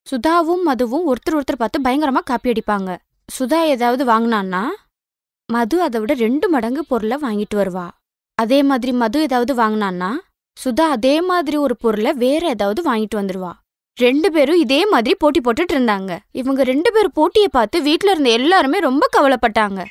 சுதாவும் மதுவும் ஒருத்தர் ஒருத்தர் பார்த்து பயங்கரமா காப்பி அடிப்பாங்க சுதா ஏதாவது வாங்கினான்னா மது அதை விட ரெண்டு மடங்கு பொருளை வாங்கிட்டு வருவா அதே மாதிரி மது ஏதாவது வாங்கினான்னா சுதா அதே மாதிரி ஒரு பொருளை வேற ஏதாவது வாங்கிட்டு வந்துருவா ரெண்டு பேரும் இதே மாதிரி போட்டி போட்டுட்டு இருந்தாங்க இவங்க ரெண்டு பேரும் போட்டியை பார்த்து வீட்ல இருந்த எல்லாருமே ரொம்ப கவலைப்பட்டாங்க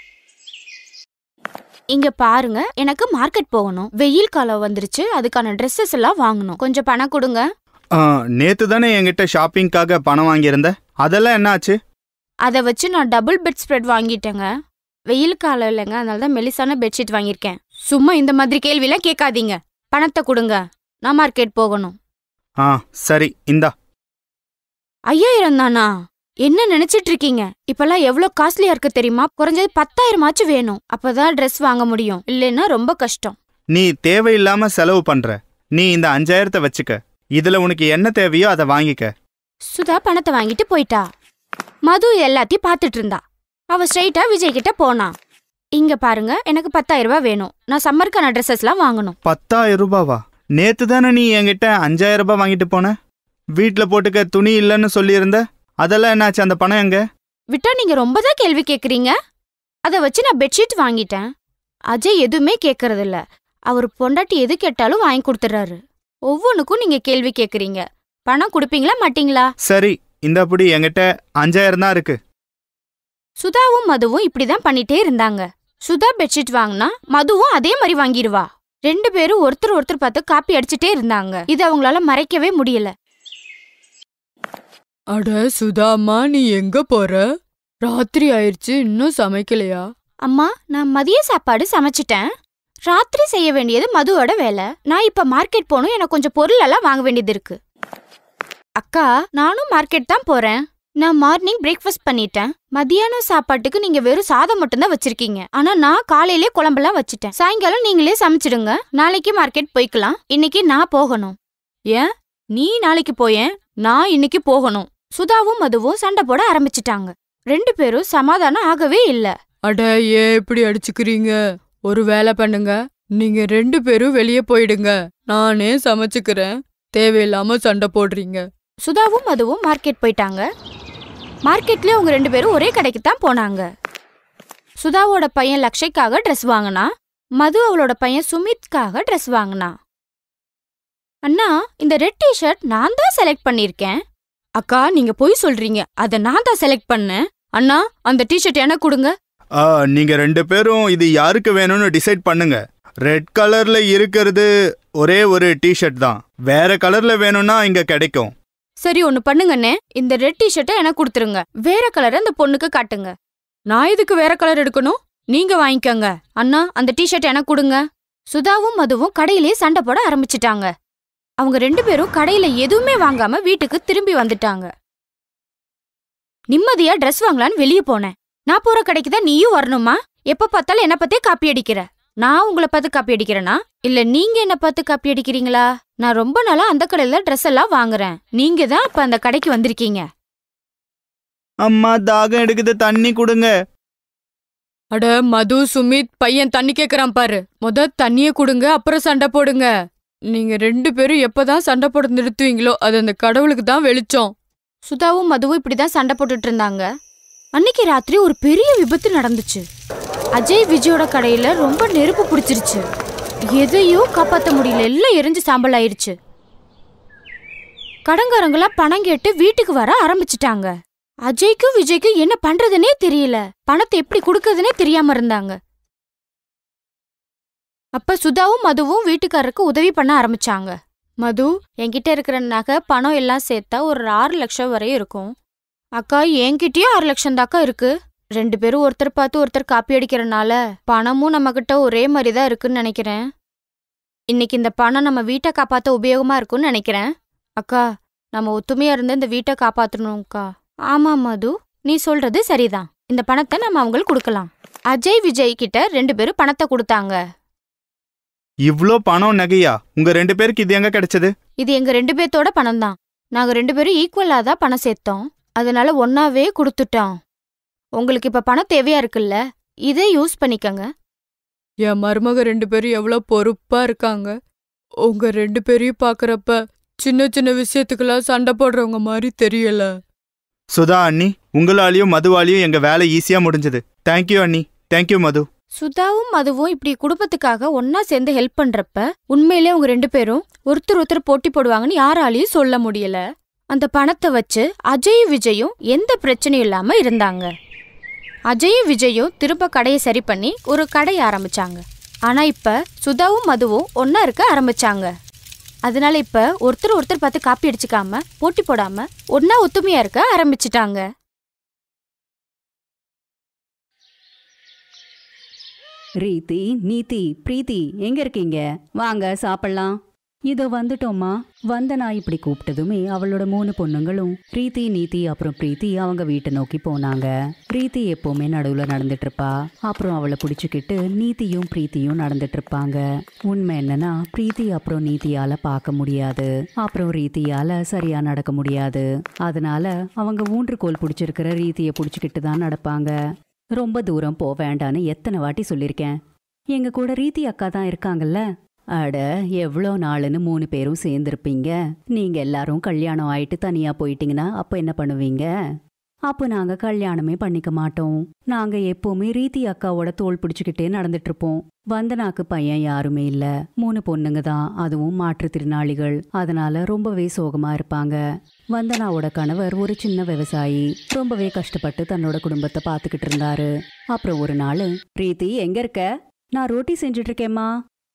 இங்க பாருங்க எனக்கு மார்க்கெட் போகணும் வெயில் காலம் வந்துருச்சு அதுக்கான ட்ரெஸ்ஸஸ் எல்லாம் வாங்கணும் கொஞ்சம் பணம் கொடுங்க நேத்து தானே என்கிட்ட ஷாப்பிங்காக பணம் வாங்கியிருந்த அதெல்லாம் என்ன ஆச்சு அதை வச்சு நான் டபுள் பெட் ஸ்ப்ரெட் வாங்கிட்டேங்க வெயில் காலம் இல்லைங்க அதனால தான் மெலிசான பெட்ஷீட் வாங்கியிருக்கேன் சும்மா இந்த மாதிரி கேள்விலாம் கேட்காதீங்க பணத்தை கொடுங்க நான் மார்க்கெட் போகணும் ஆ சரி இந்தா ஐயாயிரம் தானா என்ன நினைச்சிட்டு இருக்கீங்க இப்பெல்லாம் எவ்வளவு காஸ்ட்லியா இருக்கு தெரியுமா குறைஞ்சது பத்தாயிரமாச்சும் வேணும் அப்பதான் ட்ரெஸ் வாங்க முடியும் இல்லைன்னா ரொம்ப கஷ்டம் நீ தேவையில்லாம செலவு பண்ற நீ இந்த அஞ்சாயிரத்தை வச்சுக்க இதுல உனக்கு என்ன தேவையோ அதை வாங்கிக்க சுதா பணத்தை வாங்கிட்டு போயிட்டா மது எல்லாத்தையும் பார்த்துட்டு இருந்தா அவ ஸ்ட்ரைட்டா விஜய் கிட்ட போனா இங்க பாருங்க எனக்கு பத்தாயிரம் ரூபாய் வேணும் நான் சம்மருக்கான ட்ரெஸ்ஸஸ்லாம் வாங்கணும் பத்தாயிரம் ரூபாவா நேத்து தானே நீ என்கிட்ட அஞ்சாயிரம் ரூபாய் வாங்கிட்டு போன வீட்ல போட்டுக்க துணி இல்லைன்னு சொல்லியிருந்த அதெல்லாம் என்னாச்சு அந்த பணம் எங்க விட்டா நீங்க ரொம்ப தான் கேள்வி கேக்குறீங்க அத வச்சு நான் பெட்ஷீட் வாங்கிட்டேன் அஜய் எதுவுமே கேக்குறதில்ல அவர் பொண்டாட்டி எது கேட்டாலும் வாங்கி கொடுத்துறாரு ஒவ்வொன்றுக்கும் நீங்க கேள்வி கேக்குறீங்க பணம் கொடுப்பீங்களா மாட்டீங்களா சரி இந்தபடி என்கிட்ட அஞ்சாயிரம் தான் இருக்கு சுதாவும் மதுவும் இப்படிதான் பண்ணிட்டே இருந்தாங்க சுதா பெட்ஷீட் வாங்கினா மதுவும் அதே மாதிரி வாங்கிருவா ரெண்டு பேரும் ஒருத்தர் ஒருத்தர் பார்த்து காப்பி அடிச்சிட்டே இருந்தாங்க இது அவங்களால மறைக்கவே முடியல அட சுதாம்மா நீ எங்க போற ராத்திரி ஆயிருச்சு இன்னும் சமைக்கலையா அம்மா நான் மதிய சாப்பாடு சமைச்சிட்டேன் ராத்திரி செய்ய வேண்டியது மதுவோட வேலை நான் இப்ப மார்க்கெட் போகணும் எனக்கு கொஞ்சம் பொருள் எல்லாம் வாங்க வேண்டியது இருக்கு அக்கா நானும் மார்க்கெட் தான் போறேன் நான் மார்னிங் பிரேக்ஃபாஸ்ட் பண்ணிட்டேன் மதியானம் சாப்பாட்டுக்கு நீங்க வெறும் சாதம் மட்டும்தான் வச்சிருக்கீங்க ஆனா நான் காலையிலே குழம்பெல்லாம் வச்சிட்டேன் சாயங்காலம் நீங்களே சமைச்சிடுங்க நாளைக்கு மார்க்கெட் போய்க்கலாம் இன்னைக்கு நான் போகணும் ஏன் நீ நாளைக்கு போயேன் நான் இன்னைக்கு போகணும் சுதாவும் மதுவும் சண்டை போட ஆரம்பிச்சிட்டாங்க ரெண்டு பேரும் சமாதானம் ஆகவே இல்ல அட ஏன் இப்படி அடிச்சுக்கிறீங்க ஒரு வேலை பண்ணுங்க நீங்க ரெண்டு பேரும் வெளியே போயிடுங்க நானே சமைச்சுக்கிறேன் தேவையில்லாம சண்டை போடுறீங்க சுதாவும் மதுவும் மார்க்கெட் போயிட்டாங்க மார்க்கெட்ல அவங்க ரெண்டு பேரும் ஒரே கடைக்கு தான் போனாங்க சுதாவோட பையன் லக்ஷய்க்காக ட்ரெஸ் வாங்கினா மது அவளோட பையன் சுமித்காக ட்ரெஸ் வாங்கினா அண்ணா இந்த ரெட் டிஷர்ட் நான் தான் செலக்ட் பண்ணிருக்கேன் அக்கா நீங்க போய் சொல்றீங்க அத நான் தான் செலக்ட் பண்ணேன் அண்ணா அந்த டிஷர்ட் எனக்கு கொடுங்க ஆ, நீங்க ரெண்டு பேரும் இது யாருக்கு வேணும்னு டிசைட் பண்ணுங்க ரெட் கலர்ல இருக்கிறது ஒரே ஒரு டிஷர்ட் தான் வேற கலர்ல வேணும்னா இங்க கிடைக்கும் சரி ஒன்னு பண்ணுங்கண்ணே இந்த ரெட் டிஷர்ட்டை எனக்கு கொடுத்துருங்க வேற கலரை அந்த பொண்ணுக்கு காட்டுங்க நான் இதுக்கு வேற கலர் எடுக்கணும் நீங்க வாங்கிக்கோங்க அண்ணா அந்த டிஷர்ட் எனக்கு கொடுங்க சுதாவும் மதுவும் கடையிலே சண்டை போட ஆரம்பிச்சிட்டாங்க அவங்க ரெண்டு பேரும் கடையில எதுவுமே வாங்காம வீட்டுக்கு திரும்பி வந்துட்டாங்க நிம்மதியா ட்ரெஸ் வாங்கலான்னு வெளியே போனேன் நான் போற கடைக்கு தான் நீயும் வரணுமா எப்ப பார்த்தாலும் என்ன பத்தே காப்பி அடிக்கிற நான் உங்களை பார்த்து காப்பி அடிக்கிறேனா இல்ல நீங்க என்ன பார்த்து காப்பி அடிக்கிறீங்களா நான் ரொம்ப நாளா அந்த கடையில ட்ரெஸ் எல்லாம் வாங்குறேன் நீங்க தான் இப்ப அந்த கடைக்கு வந்திருக்கீங்க அம்மா தாகம் எடுக்குது தண்ணி கொடுங்க அட மது சுமித் பையன் தண்ணி கேக்குறான் பாரு முத தண்ணிய கொடுங்க அப்புறம் சண்டை போடுங்க நீங்க ரெண்டு பேரும் எப்பதான் சண்டை போட நிறுத்துவீங்களோ அது அந்த கடவுளுக்கு தான் வெளிச்சம் சுதாவும் மதுவும் இப்படிதான் சண்டை போட்டுட்டு இருந்தாங்க அன்னைக்கு ராத்திரி ஒரு பெரிய விபத்து நடந்துச்சு அஜய் விஜயோட கடையில ரொம்ப நெருப்பு பிடிச்சிருச்சு எதையோ காப்பாத்த முடியல எல்லாம் எரிஞ்சு சாம்பல் ஆயிருச்சு கடங்காரங்களாம் பணம் கேட்டு வீட்டுக்கு வர ஆரம்பிச்சிட்டாங்க அஜய்க்கும் விஜய்க்கும் என்ன பண்றதுனே தெரியல பணத்தை எப்படி கொடுக்கறதுனே தெரியாம இருந்தாங்க அப்ப சுதாவும் மதுவும் வீட்டுக்காரருக்கு உதவி பண்ண ஆரம்பிச்சாங்க மது என்கிட்ட இருக்கிற நகை பணம் எல்லாம் சேர்த்தா ஒரு ஆறு லட்சம் வரை இருக்கும் அக்கா என்கிட்டயும் ஆறு லட்சம் தாக்கா இருக்கு ரெண்டு பேரும் ஒருத்தர் பார்த்து ஒருத்தர் காப்பி அடிக்கிறனால பணமும் நம்மகிட்ட ஒரே மாதிரி தான் இருக்குன்னு நினைக்கிறேன் இன்னைக்கு இந்த பணம் நம்ம வீட்டை காப்பாத்த உபயோகமா இருக்கும்னு நினைக்கிறேன் அக்கா நம்ம ஒத்துமையா இருந்து இந்த வீட்டை காப்பாத்தணும்க்கா ஆமா மது நீ சொல்றது சரிதான் இந்த பணத்தை நம்ம அவங்களுக்கு கொடுக்கலாம் அஜய் விஜய் கிட்ட ரெண்டு பேரும் பணத்தை கொடுத்தாங்க இவ்ளோ பணம் நகையா உங்க ரெண்டு பேருக்கு இது எங்க கிடைச்சது இது எங்க ரெண்டு பேர்த்தோட பணம் தான் நாங்க ரெண்டு பேரும் ஈக்குவலா தான் பணம் சேர்த்தோம் அதனால ஒன்னாவே கொடுத்துட்டோம் உங்களுக்கு இப்ப பணம் தேவையா இருக்குல்ல இதை யூஸ் பண்ணிக்கங்க என் மருமக ரெண்டு பேரும் எவ்வளவு பொறுப்பா இருக்காங்க உங்க ரெண்டு பேரையும் பாக்குறப்ப சின்ன சின்ன விஷயத்துக்கெல்லாம் சண்டை போடுறவங்க மாதிரி தெரியல சுதா அண்ணி உங்களாலையும் மதுவாலையும் எங்க வேலை ஈஸியா முடிஞ்சது தேங்க்யூ அண்ணி தேங்க்யூ மது சுதாவும் மதுவும் இப்படி குடும்பத்துக்காக ஒன்னா சேர்ந்து ஹெல்ப் பண்றப்ப உண்மையிலே அவங்க ரெண்டு பேரும் ஒருத்தர் ஒருத்தர் போட்டி போடுவாங்கன்னு யாராலையும் சொல்ல முடியல அந்த பணத்தை வச்சு அஜயும் விஜயும் எந்த பிரச்சனையும் இல்லாம இருந்தாங்க அஜயும் விஜயும் திரும்ப கடையை சரி பண்ணி ஒரு கடையை ஆரம்பிச்சாங்க ஆனா இப்ப சுதாவும் மதுவும் ஒன்னா இருக்க ஆரம்பிச்சாங்க அதனால இப்ப ஒருத்தர் ஒருத்தர் பார்த்து காப்பி அடிச்சுக்காம போட்டி போடாம ஒன்னா ஒத்துமையா இருக்க ஆரம்பிச்சிட்டாங்க ரீதி நீதி பிரீத்தி எங்க இருக்கீங்க வாங்க சாப்பிடலாம் இதோ வந்துட்டோம்மா வந்தனா இப்படி கூப்பிட்டதுமே அவளோட மூணு பொண்ணுங்களும் பிரீத்தி நீதி அப்புறம் பிரீத்தி அவங்க வீட்டை நோக்கி போனாங்க பிரீத்தி எப்பவுமே நடுவுல நடந்துட்டு இருப்பா அப்புறம் அவளை பிடிச்சுக்கிட்டு நீதியும் பிரீத்தியும் நடந்துட்டு இருப்பாங்க உண்மை என்னன்னா பிரீத்தி அப்புறம் நீதியால பார்க்க முடியாது அப்புறம் ரீதியால சரியா நடக்க முடியாது அதனால அவங்க ஊன்றுகோல் பிடிச்சிருக்கிற ரீதியை பிடிச்சிக்கிட்டு தான் நடப்பாங்க ரொம்ப தூரம் போக வேண்டான்னு எத்தனை வாட்டி சொல்லியிருக்கேன் எங்க கூட ரீதி அக்கா தான் இருக்காங்கல்ல அட எவ்வளோ நாளுன்னு மூணு பேரும் சேர்ந்துருப்பீங்க நீங்க எல்லாரும் கல்யாணம் ஆயிட்டு தனியா போயிட்டீங்கன்னா அப்ப என்ன பண்ணுவீங்க அப்போ நாங்க கல்யாணமே பண்ணிக்க மாட்டோம் நாங்க எப்பவுமே ரீதி அக்காவோட தோள் பிடிச்சுக்கிட்டே நடந்துட்டு இருப்போம் வந்தனாக்கு பையன் யாருமே இல்ல மூணு பொண்ணுங்க தான் அதுவும் மாற்றுத்திறனாளிகள் அதனால ரொம்பவே சோகமா இருப்பாங்க வந்தனாவோட கணவர் ஒரு சின்ன விவசாயி ரொம்பவே கஷ்டப்பட்டு தன்னோட குடும்பத்தை பார்த்துக்கிட்டு இருந்தாரு அப்புறம் ஒரு நாள் பிரீத்தி எங்க இருக்க நான் ரோட்டி செஞ்சுட்டு இருக்கேம்மா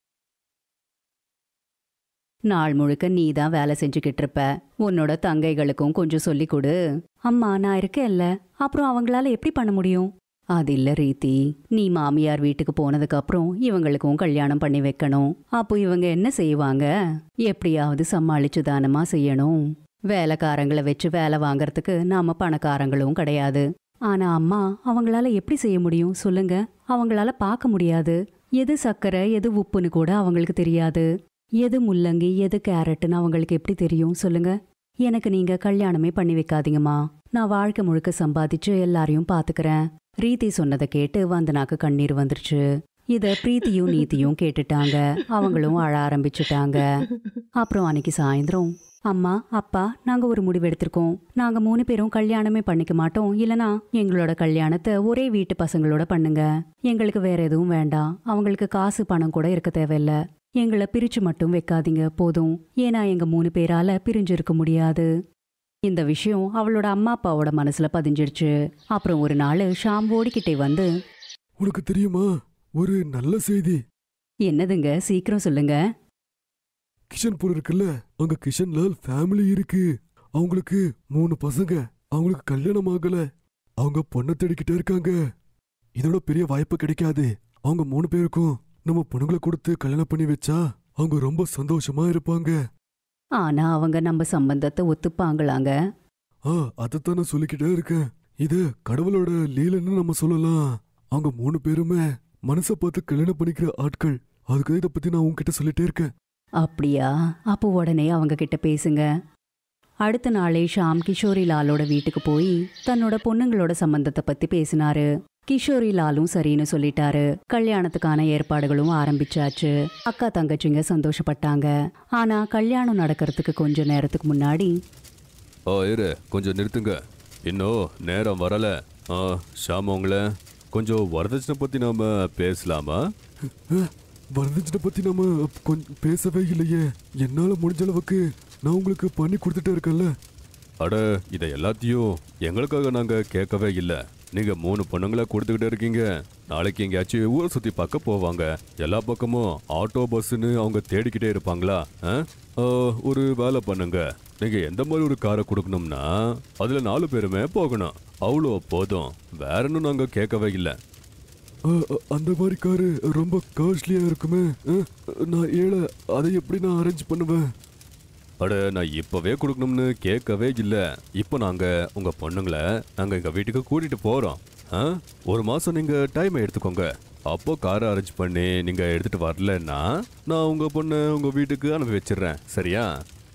நாள் முழுக்க நீ தான் வேலை செஞ்சுக்கிட்டு இருப்ப உன்னோட தங்கைகளுக்கும் கொஞ்சம் சொல்லி கொடு அம்மா நான் இருக்கேன்ல அப்புறம் அவங்களால எப்படி பண்ண முடியும் அது இல்ல ரீதி நீ மாமியார் வீட்டுக்கு போனதுக்கு அப்புறம் இவங்களுக்கும் கல்யாணம் பண்ணி வைக்கணும் அப்போ இவங்க என்ன செய்வாங்க எப்படியாவது சமாளிச்சு தானமா செய்யணும் வேலைக்காரங்களை வச்சு வேலை வாங்குறதுக்கு நாம பணக்காரங்களும் கிடையாது ஆனா அம்மா அவங்களால எப்படி செய்ய முடியும் சொல்லுங்க அவங்களால பார்க்க முடியாது எது சக்கரை எது உப்புன்னு கூட அவங்களுக்கு தெரியாது எது முள்ளங்கி எது கேரட்னு அவங்களுக்கு எப்படி தெரியும் சொல்லுங்க எனக்கு நீங்க கல்யாணமே பண்ணி வைக்காதீங்கம்மா நான் வாழ்க்கை முழுக்க சம்பாதிச்சு எல்லாரையும் பாத்துக்கறேன் ரீதி சொன்னதை கேட்டு வந்தனாக்கு கண்ணீர் வந்துருச்சு இத பிரீத்தியும் நீதியும் கேட்டுட்டாங்க அவங்களும் அழ ஆரம்பிச்சுட்டாங்க அப்புறம் அன்னைக்கு சாயந்தரம் அம்மா அப்பா நாங்க ஒரு முடிவு எடுத்திருக்கோம் நாங்க மூணு பேரும் கல்யாணமே பண்ணிக்க மாட்டோம் இல்லனா எங்களோட கல்யாணத்தை ஒரே வீட்டு பசங்களோட பண்ணுங்க எங்களுக்கு வேற எதுவும் வேண்டாம் அவங்களுக்கு காசு பணம் கூட இருக்க தேவையில்ல எங்களை பிரிச்சு மட்டும் வைக்காதீங்க போதும் ஏன்னா எங்க மூணு பேரால பிரிஞ்சு இருக்க முடியாது இந்த விஷயம் அவளோட அம்மா அப்பாவோட மனசுல பதிஞ்சிடுச்சு அப்புறம் ஒரு நாள் ஷாம் ஓடிக்கிட்டே வந்து உனக்கு தெரியுமா ஒரு நல்ல செய்தி என்னதுங்க சீக்கிரம் சொல்லுங்க கிஷன்பூர் இருக்குல்ல அங்க கிஷன்லால் ஃபேமிலி இருக்கு அவங்களுக்கு மூணு பசங்க அவங்களுக்கு கல்யாணம் ஆகல அவங்க பொண்ணை தேடிக்கிட்டே இருக்காங்க இதோட பெரிய வாய்ப்பு கிடைக்காது அவங்க மூணு பேருக்கும் நம்ம பொண்ணுங்களை கொடுத்து கல்யாணம் பண்ணி வச்சா அவங்க ரொம்ப சந்தோஷமா இருப்பாங்க ஆனா அவங்க நம்ம சம்பந்தத்தை ஒத்துப்பாங்களாங்க ஆ அதைத்தான் நான் சொல்லிக்கிட்டே இருக்கேன் இது கடவுளோட லீலன்னு நம்ம சொல்லலாம் அவங்க மூணு பேருமே மனசை பார்த்து கல்யாணம் பண்ணிக்கிற ஆட்கள் அதுக்கு இதை பத்தி நான் உன்கிட்ட சொல்லிட்டே இருக்கேன் அப்படியா அப்போ உடனே அவங்க கிட்ட பேசுங்க அடுத்த நாளே ஷாம் கிஷோரி லாலோட வீட்டுக்கு போய் தன்னோட பொண்ணுங்களோட சம்பந்தத்தை பத்தி பேசினாரு கிஷோரி லாலும் சரின்னு சொல்லிட்டாரு கல்யாணத்துக்கான ஏற்பாடுகளும் ஆரம்பிச்சாச்சு அக்கா தங்கச்சிங்க சந்தோஷப்பட்டாங்க ஆனா கல்யாணம் நடக்கிறதுக்கு கொஞ்ச நேரத்துக்கு முன்னாடி ஓ இரு கொஞ்சம் நிறுத்துங்க இன்னும் நேரம் வரல ஆ ஷாம் உங்களை கொஞ்சம் வரதட்சணை பற்றி நாம பேசலாமா வரதட்சணை பத்தி நாம கொஞ்சம் பேசவே இல்லையே என்னால முடிஞ்ச அளவுக்கு நான் உங்களுக்கு பண்ணி கொடுத்துட்டே இருக்கேன்ல அட இதை எல்லாத்தையும் எங்களுக்காக நாங்கள் கேட்கவே இல்லை நீங்கள் மூணு பொண்ணுங்களை கொடுத்துக்கிட்டே இருக்கீங்க நாளைக்கு எங்கேயாச்சும் ஊரை சுற்றி பார்க்க போவாங்க எல்லா பக்கமும் ஆட்டோ பஸ்ஸுன்னு அவங்க தேடிக்கிட்டே இருப்பாங்களா ஆ? ஆ, ஒரு வேலை பண்ணுங்க நீங்கள் எந்த மாதிரி ஒரு காரை கொடுக்கணும்னா அதில் நாலு பேருமே போகணும் அவ்வளோ போதும் வேற இன்னும் நாங்கள் கேட்கவே இல்லை அ, அ, அந்த மாதிரி காரு ரொம்ப காஸ்ட்லியா இருக்குமே அ, நான் ஏழை அதை எப்படி நான் அரேஞ்ச் பண்ணுவேன் அட நான் இப்பவே கொடுக்கணும்னு கேட்கவே இல்லை இப்போ நாங்க உங்க பொண்ணுங்களை நாங்க எங்க வீட்டுக்கு கூட்டிட்டு போறோம் ஆ? ஒரு மாசம் நீங்க டைம் எடுத்துக்கோங்க அப்போ காரை அரேஞ்ச் பண்ணி நீங்க எடுத்துட்டு வரலன்னா நான் உங்க பொண்ணை உங்க வீட்டுக்கு அனுப்பி வச்சிடுறேன் சரியா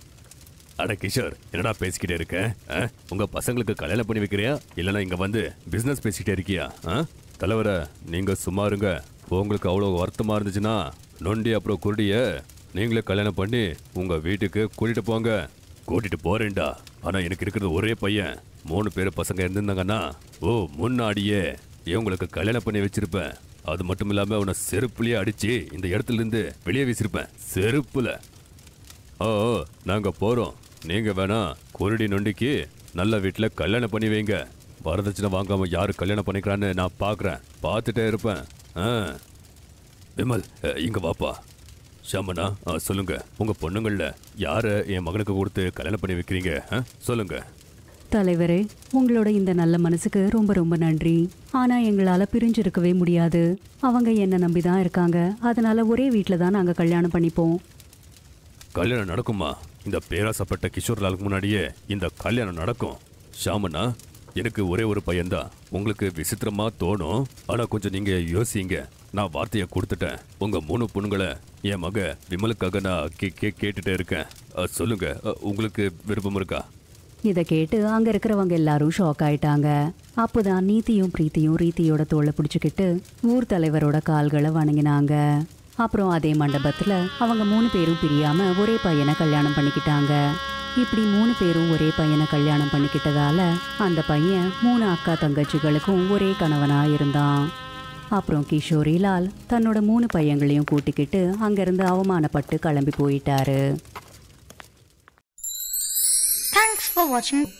அட கிஷோர் என்னடா பேசிக்கிட்டே இருக்க ஆ? உங்க பசங்களுக்கு கல்யாணம் பண்ணி வைக்கிறியா இல்லைன்னா இங்க வந்து பிசினஸ் பேசிக்கிட்டே இருக்கியா ஆ? தலைவரை நீங்க சும்மா இருங்க உங்களுக்கு அவ்வளோ வருத்தமா இருந்துச்சுன்னா நொண்டி அப்புறம் குருடிய நீங்களே கல்யாணம் பண்ணி உங்க வீட்டுக்கு கூட்டிட்டு போங்க கூட்டிட்டு போறேன்டா ஆனா எனக்கு இருக்கிறது ஒரே பையன் மூணு பேர் பசங்க இருந்திருந்தாங்கன்னா ஓ முன்னாடியே இவங்களுக்கு கல்யாணம் பண்ணி வச்சிருப்பேன் அது மட்டும் இல்லாம உன்னை செருப்புலயே அடிச்சு இந்த இடத்துல இருந்து வெளியே வீசிருப்பேன் செருப்புல ஓ ஓ, நாங்க போறோம் நீங்க வேணா குருடி நொண்டிக்கு நல்ல வீட்டுல கல்யாணம் பண்ணி வைங்க வரதட்சணை வாங்காம யாரு கல்யாணம் பண்ணிக்கிறான்னு நான் பாக்குறேன் பார்த்துட்டே இருப்பேன் ஆ. விமல் அ, இங்க வாப்பா ஷாமனா ஆ, சொல்லுங்க உங்க பொண்ணுங்கள்ல யார என் மகனுக்கு கொடுத்து கல்யாணம் பண்ணி வைக்கிறீங்க ஆ? சொல்லுங்க தலைவரே உங்களோட இந்த நல்ல மனசுக்கு ரொம்ப ரொம்ப நன்றி ஆனா எங்களால பிரிஞ்சிருக்கவே முடியாது அவங்க என்ன நம்பி தான் இருக்காங்க அதனால ஒரே வீட்டில் தான் நாங்க கல்யாணம் பண்ணிப்போம் கல்யாணம் நடக்குமா இந்த பேராசப்பட்ட கிஷோர்லாலுக்கு முன்னாடியே இந்த கல்யாணம் நடக்கும் ஷாமனா எனக்கு ஒரே ஒரு பையன்தான் உங்களுக்கு விசித்திரமா தோணும் ஆனா கொஞ்சம் நீங்க யோசிங்க நான் வார்த்தையை கொடுத்துட்டேன் உங்க மூணு பொண்ணுங்களை என் மக விமலுக்காக நான் கே கே கேட்டுட்டே இருக்கேன் அ, சொல்லுங்க அ, உங்களுக்கு விருப்பம் இருக்கா இதை கேட்டு அங்க இருக்கிறவங்க எல்லாரும் ஷாக் ஆயிட்டாங்க அப்போதான் நீதியும் பிரீத்தியும் ரீத்தியோட தோலை பிடிச்சுக்கிட்டு ஊர் தலைவரோட கால்களை வணங்கினாங்க அப்புறம் அதே மண்டபத்துல அவங்க மூணு பேரும் பிரியாம ஒரே பையனை கல்யாணம் பண்ணிக்கிட்டாங்க இப்படி மூணு பேரும் ஒரே பையனை கல்யாணம் பண்ணிக்கிட்டதால அந்த பையன் மூணு அக்கா தங்கச்சிகளுக்கும் ஒரே கணவனா இருந்தான் அப்புறம் கிஷோரிலால் தன்னோட மூணு பையங்களையும் கூட்டிக்கிட்டு அங்கிருந்து அவமானப்பட்டு கிளம்பி போயிட்டாரு Thanks for watching